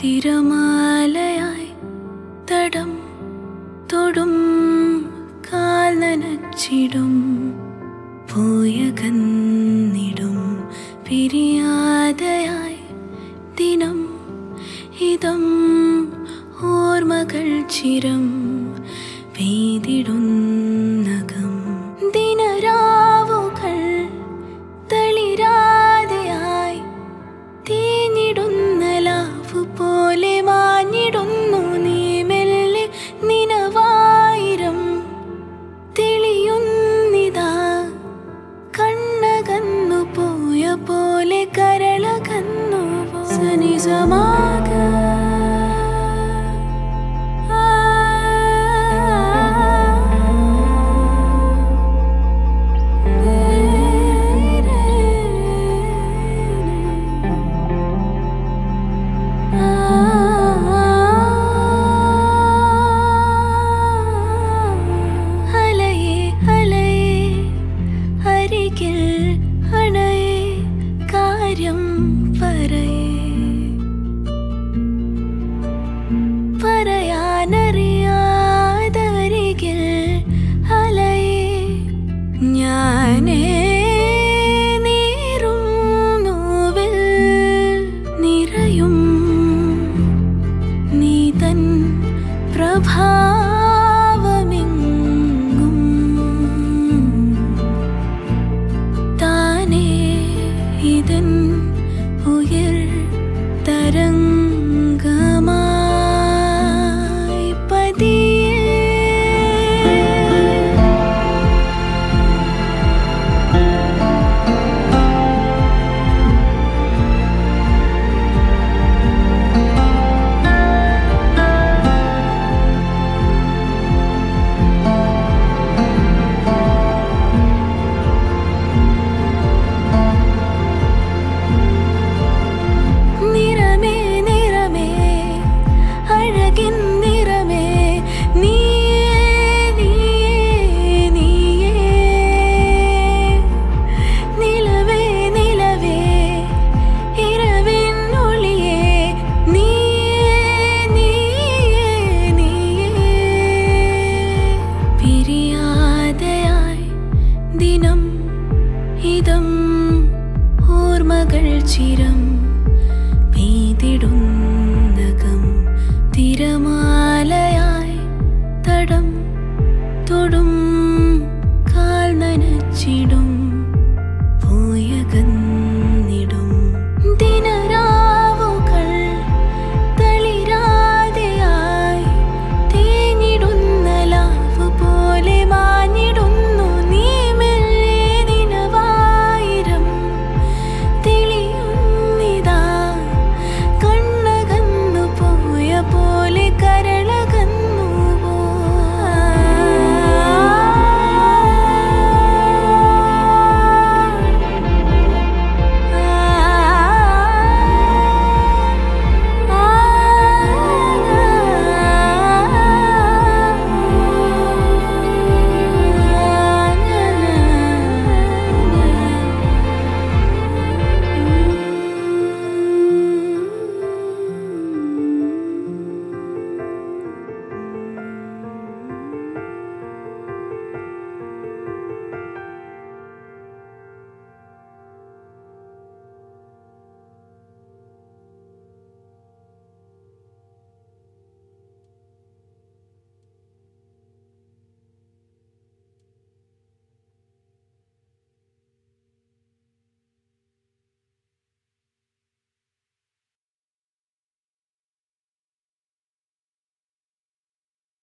തിരമാലയായി തടം തൊടും കാൽ നനച്ചിടും പോയ കന്നിടും പിരിയാതെയായി ദിനം ഇതം ഓർമ്മകൾ ചിരം പെയ്തിടുന്നകം ദിനരാവുകൾ തളിരാതെയായി തീഞ്ഞിടുന്ന ലാവ് പോലെ മാഞ്ഞിടുന്നു നീ മെല്ലെ നിനവായിരം തെളിയുന്നിതാ കണ്ണകന്നു പോയ പോലെ കരളകന്നു സനിസമാക അലയെ അലയെ അരികിൽ അണയെ കാര്യം പറയേ പറയാനറിയാതരികിൽ അലയെ ഞാനേ നീറും നോവിൽ നിറയും നീ തൻ പ്രഭാവമെങ്ങും താനേ ഇതൻ ഉയർ തരംഗമായി പതിയെ നിറമേ നിറമേ അഴകിൻ നിറമേ നീയേ നീയേ നീയേ നിലവേ നിലവേ ഇരവിൻ ഒളിയേ നീയേ നീയേ നീയേ പിരിയാതെയായി ദിനം ഇതം ഓർമ്മകൾ ചിരം പെയ്തിടുന്നു